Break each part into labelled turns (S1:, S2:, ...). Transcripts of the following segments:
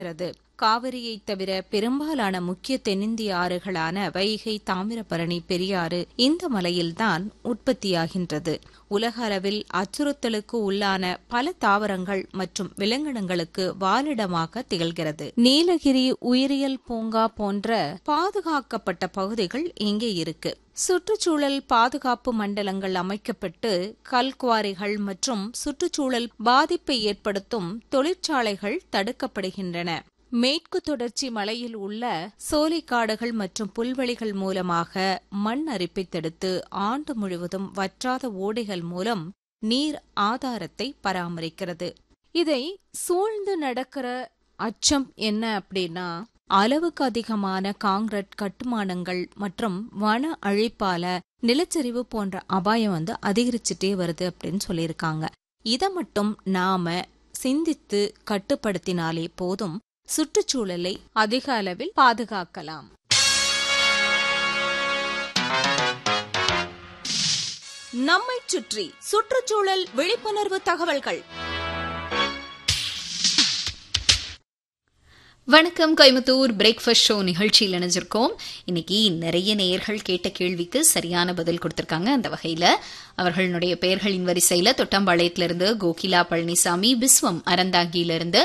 S1: இருக்கிறது காவிரியை தவிர பெரும்பாலான முக்கிய தென்னிந்திய ஆறுகளான வைகை தாமிரபரணி பெரியாறு இந்த மலையில்தான் உற்பத்தியாகின்றது உலக அளவில் அச்சுறுத்தலுக்கு உள்ளான பல தாவரங்கள் மற்றும் விலங்கினங்களுக்கு வாழிடமாக திகழ்கிறது நீலகிரி உயிரியல் பூங்கா போன்ற பாதுகாக்கப்பட்ட பகுதிகள் இங்கே இருக்கு சுற்றுச்சூழல் பாதுகாப்பு மண்டலங்கள் அமைக்கப்பட்டு கல்குவாரிகள் மற்றும் சுற்றுச்சூழல் பாதிப்பை ஏற்படுத்தும் தொழிற்சாலைகள் தடுக்கப்படுகின்றன மேற்கு தொடர்ச்சி மலையில் உள்ள சோலைக்காடுகள் மற்றும் புல்வெளிகள் மூலமாக மண் அரிப்பை தடுத்து ஆண்டு முழுவதும் வற்றாத ஓடைகள் மூலம் நீர் ஆதாரத்தை பராமரிக்கிறது இதை சூழ்ந்து நடக்கிற அச்சம் என்ன அப்படின்னா அளவுக்கு அதிகமான காங்கிரட் கட்டுமானங்கள் மற்றும் வன அழிப்பால நிலச்சரிவு போன்ற அபாயம் வந்து அதிகரிச்சுட்டே வருது அப்படின்னு சொல்லியிருக்காங்க இதை மட்டும் நாம சிந்தித்து கட்டுப்படுத்தினாலே போதும் சுற்றுச்சூழலை அதிக அளவில் பாதுகாக்கலாம் நம்மை சுற்றி சுற்றுச்சூழல் விழிப்புணர்வு தகவல்கள்
S2: வணக்கம் கோயம்புத்தூர் பிரேக்ஃபாஸ்ட் ஷோ நிகழ்ச்சியில் இணைஞ்சிருக்கோம் இன்னைக்கு நிறைய நேயர்கள் கேட்ட கேள்விக்கு சரியான பதில் கொடுத்திருக்காங்க அந்த வகையில அவர்களுடைய பெயர்களின் வரிசையில தொட்டம்பாளையத்திலிருந்து கோகிலா பழனிசாமி பிஸ்வம் அறந்தாங்கியிலிருந்து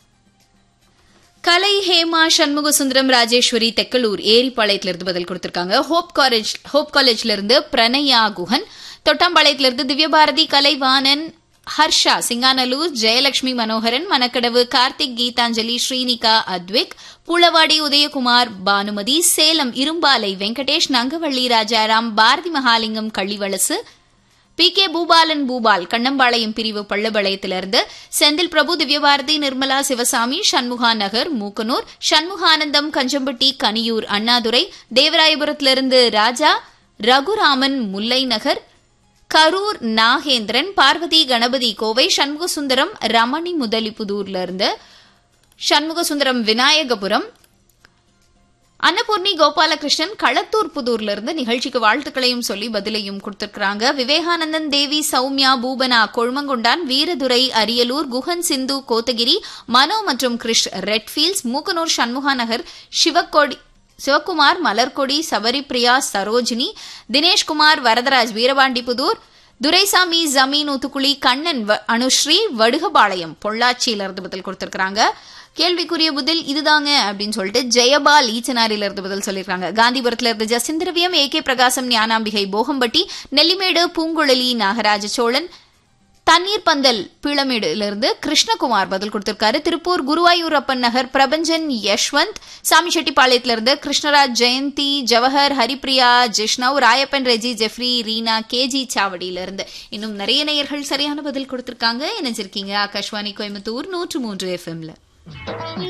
S2: கலை ஹேமா சண்முக சுந்தரம் ராஜேஸ்வரி தெக்கலூர் ஏரிப்பாளையத்திலிருந்து பதில் கொடுத்திருக்காங்க ஹோப் காலேஜ் ஹோப் காலேஜ்ல இருந்து பிரணயா குஹன் தொட்டாம்பாளையத்திலிருந்து திவ்யபாரதி கலைவாணன் ஹர்ஷா சிங்கானலூர் ஜெயலட்சுமி மனோகரன் மணக்கடவு கார்த்திக் கீதாஞ்சலி ஸ்ரீனிகா அத்விக் புளவாடி உதயகுமார் பானுமதி சேலம் இரும்பாலை வெங்கடேஷ் நங்கவள்ளி ராஜாராம் பாரதி மகாலிங்கம் கள்ளிவளசு பி கே பூபாலன் பூபால் கண்ணம்பாளையம் பிரிவு பள்ளபாளையத்திலிருந்து செந்தில் பிரபு திவ்யபாரதி நிர்மலா சிவசாமி சண்முகா நகர் மூக்கனூர் சண்முகானந்தம் கஞ்சம்பட்டி கனியூர் அண்ணாதுரை தேவராயபுரத்திலிருந்து ராஜா ரகுராமன் முல்லை நகர் கரூர் நாகேந்திரன் பார்வதி கணபதி கோவை சண்முகசுந்தரம் ரமணி முதலிபுதூர்ல இருந்து சண்முகசுந்தரம் விநாயகபுரம் அன்னபூர்ணி கோபாலகிருஷ்ணன் களத்தூர் புதூர்ல இருந்து நிகழ்ச்சிக்கு வாழ்த்துக்களையும் சொல்லி பதிலையும் கொடுத்திருக்கிறாங்க விவேகானந்தன் தேவி சௌமியா பூபனா கொழுமங்குண்டான் வீரதுரை அரியலூர் குஹன் சிந்து கோத்தகிரி மனோ மற்றும் கிரிஷ் ரெட்ஃபீல்ட்ஸ் மூக்கனூர் சண்முகா நகர் சிவக்கோடி சிவக்குமார் மலர்கொடி சபரிபிரியா சரோஜினி தினேஷ்குமார் வரதராஜ் வீரபாண்டிபுதூர் துரைசாமி ஜமீன் ஊத்துக்குழி கண்ணன் அனுஸ்ரீ வடுகபாளையம் பொள்ளாச்சியிலிருந்து பதில் கொடுத்திருக்காங்க கேள்விக்குரிய பதில் இதுதாங்க அப்படின்னு சொல்லிட்டு ஜெயபால் ஈச்சனாரில இருந்து பதில் சொல்லியிருக்காங்க காந்திபுரத்துல இருந்து ஜசிந்திரவியம் ஏ கே பிரகாசம் ஞானாம்பிகை போகம்பட்டி நெல்லிமேடு பூங்குழலி நாகராஜ சோழன் தண்ணீர் பந்தல் பீளமேடுல கிருஷ்ணகுமார் பதில் கொடுத்திருக்காரு திருப்பூர் குருவாயூரப்பன் நகர் பிரபஞ்சன் யஷ்வந்த் சாமிச்செட்டிப்பாளையத்துல இருந்து கிருஷ்ணராஜ் ஜெயந்தி ஜவஹர் ஹரிப்ரியா ஜிஷ்ணவ் ராயப்பன் ரெஜி ஜெஃப்ரி ரீனா கேஜி சாவடியில இருந்து இன்னும் நிறைய நேயர்கள் சரியான பதில் கொடுத்திருக்காங்க இணைஞ்சிருக்கீங்க ஆகாஷ்வாணி கோயம்புத்தூர் நூற்று மூன்று எஃப்எம்ல